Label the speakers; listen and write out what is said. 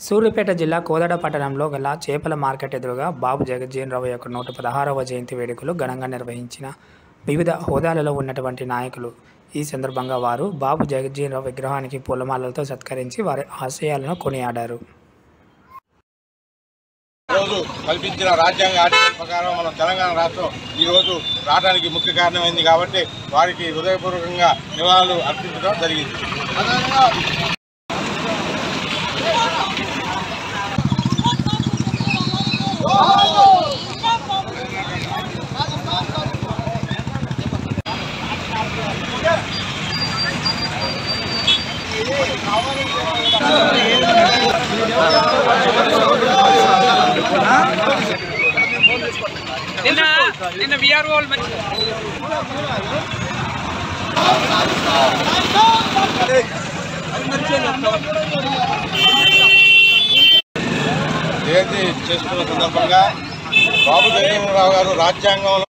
Speaker 1: సూర్యాపేట జిల్లా కోదాడ పట్టణంలో గల చేపల మార్కెట్ ఎదురుగా బాబు జగజ్జీవన్ రావు యొక్క నూట పదహారవ జయంతి వేడుకలు ఘనంగా నిర్వహించిన వివిధ హోదాలలో ఉన్నటువంటి నాయకులు ఈ సందర్భంగా వారు బాబు జగజ్జీవన్ రావు విగ్రహానికి పూలమాలలతో సత్కరించి వారి ఆశయాలను కొనియాడారు
Speaker 2: రోజు కల్పించిన రాజ్యాంగ ఆర్టికల్ ప్రకారం మన తెలంగాణ రాష్ట్రం ఈ రోజు రావడానికి ముఖ్య కారణమైంది కాబట్టి వారికి హృదయపూర్వకంగా నివాళులు అర్పించడం జరిగింది
Speaker 3: నిన్న నిన్న విఆర్ వాళ్ళు మంచి
Speaker 2: జయంతి చేసుకున్న సందర్భంగా బాబు జగన్మోహన్ రావు గారు రాజ్యాంగంలో